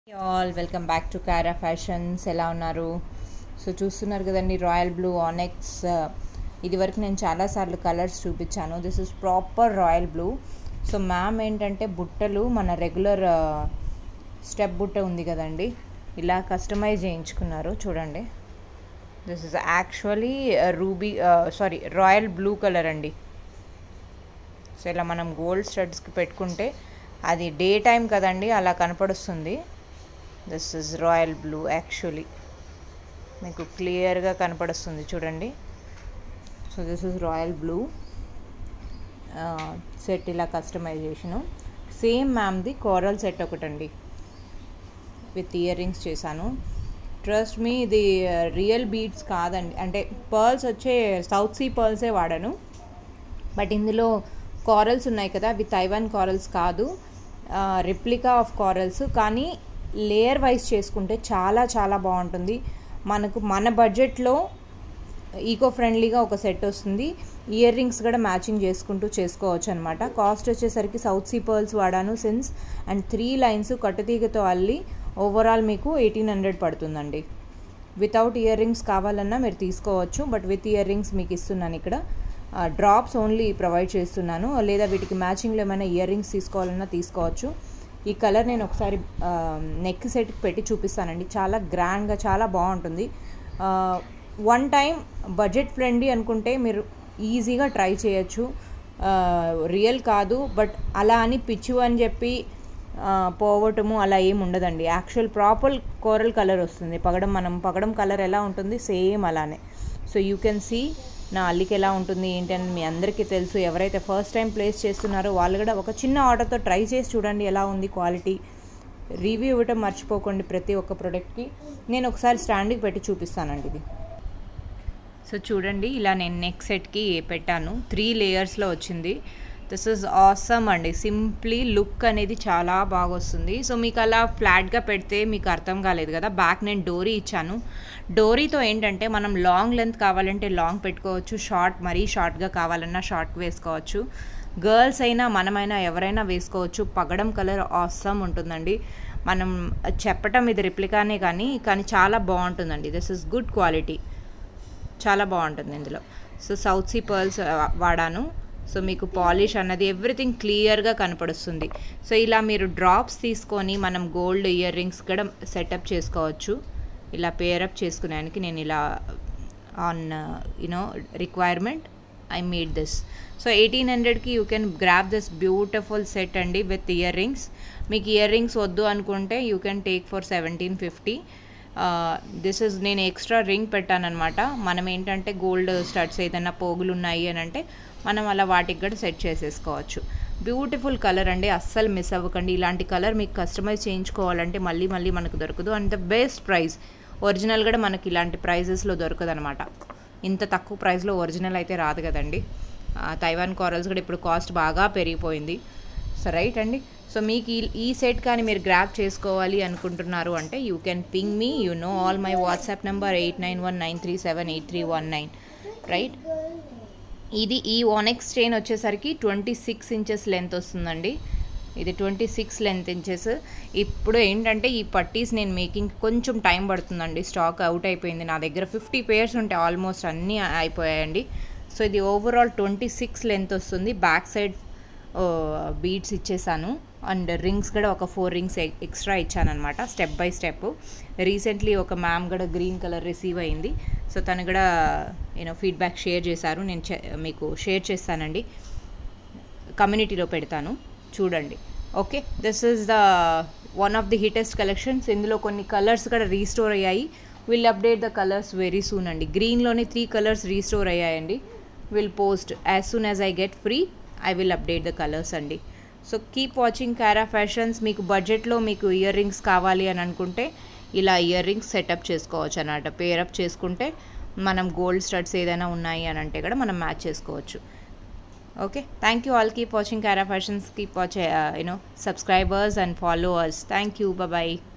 all welcome back to Kara fashions ఎలా ఉన్నారు so చూస్తున్నారు కదండి రాయల్ బ్లూ ఆనెక్స్ ఇది వరకు నేను చాలాసార్లు కలర్స్ చూపించాను this is proper royal blue so ma'am ఏంటంటే బుట్టలు మన రెగ్యులర్ స్టెప్ బుట్ట ఉంది కదండి ఇలా కస్టమైజ్ చేయించుకున్నారు చూడండి this is actually ruby sorry royal blue colour అండి సో ఇలా మనం గోల్డ్ స్టడ్స్కి పెట్టుకుంటే అది డే టైం కదండి అలా కనపడుస్తుంది this is royal blue actually మీకు క్లియర్గా కనపడుస్తుంది చూడండి so this is royal blue set ఇలా కస్టమైజేషను సేమ్ మ్యామ్ది కోరల్ సెట్ ఒకటండి విత్ ఇయర్ రింగ్స్ చేశాను ట్రస్ట్ మీ ఇది రియల్ బీడ్స్ కాదండి అంటే పర్ల్స్ వచ్చే సౌత్ సీ పర్ల్సే వాడాను బట్ ఇందులో కారల్స్ ఉన్నాయి కదా అవి తైవాన్ కారల్స్ కాదు రిప్లికా ఆఫ్ కారల్స్ కానీ లేయర్ వైజ్ చేసుకుంటే చాలా చాలా బాగుంటుంది మనకు మన బడ్జెట్లో ఈకో ఫ్రెండ్లీగా ఒక సెట్ వస్తుంది ఇయర్ రింగ్స్ కూడా మ్యాచింగ్ చేసుకుంటూ చేసుకోవచ్చు అనమాట కాస్ట్ వచ్చేసరికి సౌత్ సీ పర్ల్స్ వాడాను సిన్స్ అండ్ త్రీ లైన్స్ కట్టుతీగతో అల్లి ఓవరాల్ మీకు ఎయిటీన్ హండ్రెడ్ పడుతుందండి వితౌట్ ఇయర్ రింగ్స్ కావాలన్నా మీరు తీసుకోవచ్చు బట్ విత్ ఇయర్ రింగ్స్ మీకు ఇస్తున్నాను ఇక్కడ డ్రాప్స్ ఓన్లీ ప్రొవైడ్ చేస్తున్నాను లేదా వీటికి మ్యాచింగ్లో ఏమైనా ఇయర్ రింగ్స్ తీసుకోవాలన్నా తీసుకోవచ్చు ఈ కలర్ నేను ఒకసారి నెక్ సెట్కి పెట్టి చూపిస్తానండి చాలా గ్రాండ్గా చాలా బాగుంటుంది వన్ టైం బడ్జెట్ ఫ్రెండ్లీ అనుకుంటే మీరు ఈజీగా ట్రై చేయొచ్చు రియల్ కాదు బట్ అలా అని పిచ్చు అని చెప్పి పోవటము అలా ఏమి ఉండదండి యాక్చువల్ ప్రాపర్ కోరల్ కలర్ వస్తుంది పగడం మనం పగడం కలర్ ఎలా ఉంటుంది సేమ్ అలానే సో యూ కెన్ సీ నా అల్లికి ఎలా ఉంటుంది ఏంటి అని మీ అందరికీ తెలుసు ఎవరైతే ఫస్ట్ టైం ప్లేస్ చేస్తున్నారో వాళ్ళు కూడా ఒక చిన్న ఆర్డర్తో ట్రై చేసి చూడండి ఎలా ఉంది క్వాలిటీ రివ్యూ ఇవ్వటం మర్చిపోకండి ప్రతి ఒక్క ప్రోడక్ట్కి నేను ఒకసారి స్టాండ్కి పెట్టి చూపిస్తానండి ఇది సో చూడండి ఇలా నేను నెక్ సెట్కి పెట్టాను త్రీ లేయర్స్లో వచ్చింది దిస్ ఇస్ ఆసమ్ అండి సింప్లీ లుక్ అనేది చాలా బాగా వస్తుంది సో మీకు అలా ఫ్లాట్గా పెడితే మీకు అర్థం కాలేదు కదా బ్యాక్ నేను డోరీ ఇచ్చాను డోరీతో ఏంటంటే మనం లాంగ్ లెంత్ కావాలంటే లాంగ్ పెట్టుకోవచ్చు షార్ట్ మరీ షార్ట్గా కావాలన్నా షార్ట్ వేసుకోవచ్చు గర్ల్స్ అయినా మనమైనా ఎవరైనా వేసుకోవచ్చు పగడం కలర్ ఆసమ్ ఉంటుందండి మనం చెప్పటం ఇది రిప్లికానే కానీ కానీ చాలా బాగుంటుందండి దిస్ ఇస్ గుడ్ క్వాలిటీ చాలా బాగుంటుంది ఇందులో సో సౌత్ సీ పర్ల్స్ వాడాను సో మీకు పాలిష్ అన్నది ఎవ్రీథింగ్ క్లియర్గా కనపడుస్తుంది సో ఇలా మీరు డ్రాప్స్ తీసుకొని మనం గోల్డ్ ఇయర్ రింగ్స్ కూడా సెటప్ చేసుకోవచ్చు ఇలా పేరప్ చేసుకునేదానికి నేను ఇలా on you know requirement I made this so eighteen హండ్రెడ్కి you can grab this beautiful set అండి విత్ ఇయర్ రింగ్స్ మీకు ఇయర్ రింగ్స్ వద్దు అనుకుంటే you can take for seventeen fifty this is నేను ఎక్స్ట్రా రింగ్ పెట్టానమాట మనం ఏంటంటే గోల్డ్ స్టడ్స్ ఏదైనా పోగులు ఉన్నాయి అని అంటే మనం అలా వాటికి కూడా సెట్ చేసేసుకోవచ్చు బ్యూటిఫుల్ కలర్ అండి అస్సలు మిస్ అవ్వకండి ఇలాంటి కలర్ మీకు కస్టమైజ్ చేయించుకోవాలంటే మళ్ళీ మళ్ళీ మనకు దొరకదు and the best price original కూడా మనకి ఇలాంటి ప్రైజెస్లో దొరకదు అనమాట ఇంత తక్కువ ప్రైస్లో ఒరిజినల్ అయితే రాదు కదండి తైవాన్ కారల్స్ కూడా ఇప్పుడు కాస్ట్ బాగా పెరిగిపోయింది సో రైట్ అండి సో మీకు ఈ ఈ సెట్ కానీ మీరు గ్రాప్ చేసుకోవాలి అనుకుంటున్నారు అంటే you can ping me you know all my WhatsApp number eight nine one nine three seven eight three one nine right ఇది ఈ ఓనెక్స్ చైన్ వచ్చేసరికి ట్వంటీ సిక్స్ ఇంచెస్ లెంత్ వస్తుందండి ఇది ట్వంటీ సిక్స్ లెంత్ ఇంచెస్ ఇప్పుడు ఏంటంటే ఈ పట్టీస్ నేను making కొంచెం టైం పడుతుందండి స్టాక్ అవుట్ అయిపోయింది నా దగ్గర ఫిఫ్టీ పేర్స్ ఉంటాయి ఆల్మోస్ట్ అన్నీ అయిపోయాయండి సో ఇది ఓవరాల్ ట్వంటీ సిక్స్ లెంత్ వస్తుంది బ్యాక్ సైడ్ బీడ్స్ ఇచ్చేసాను అండ్ రింగ్స్ కూడా ఒక ఫోర్ రింగ్స్ ఎక్స్ట్రా ఇచ్చానమాట స్టెప్ బై స్టెప్ రీసెంట్లీ ఒక మ్యామ్ కూడా గ్రీన్ కలర్ రిసీవ్ అయింది సో తను కూడా నేను ఫీడ్బ్యాక్ షేర్ చేశారు నేను మీకు షేర్ చేస్తానండి కమ్యూనిటీలో పెడతాను చూడండి okay this is the one of the hittest collections ఇందులో కొన్ని కలర్స్ కూడా రీస్టోర్ అయ్యాయి will update the colours very soon అండి గ్రీన్లోనే త్రీ కలర్స్ రీస్టోర్ అయ్యాయండి will post as soon as I get free I will update the colours అండి so keep watching Kara fashions మీకు బడ్జెట్లో మీకు ఇయర్ రింగ్స్ కావాలి అని అనుకుంటే ఇలా ఇయర్ రింగ్స్ సెటప్ చేసుకోవచ్చు అన్నమాట పేరప్ చేసుకుంటే మనం గోల్డ్ స్టడ్స్ ఏదైనా ఉన్నాయి అని అంటే కూడా మనం మ్యాచ్ చేసుకోవచ్చు okay thank you all keep watching cara fashions keep watching uh, you know subscribers and followers thank you bye bye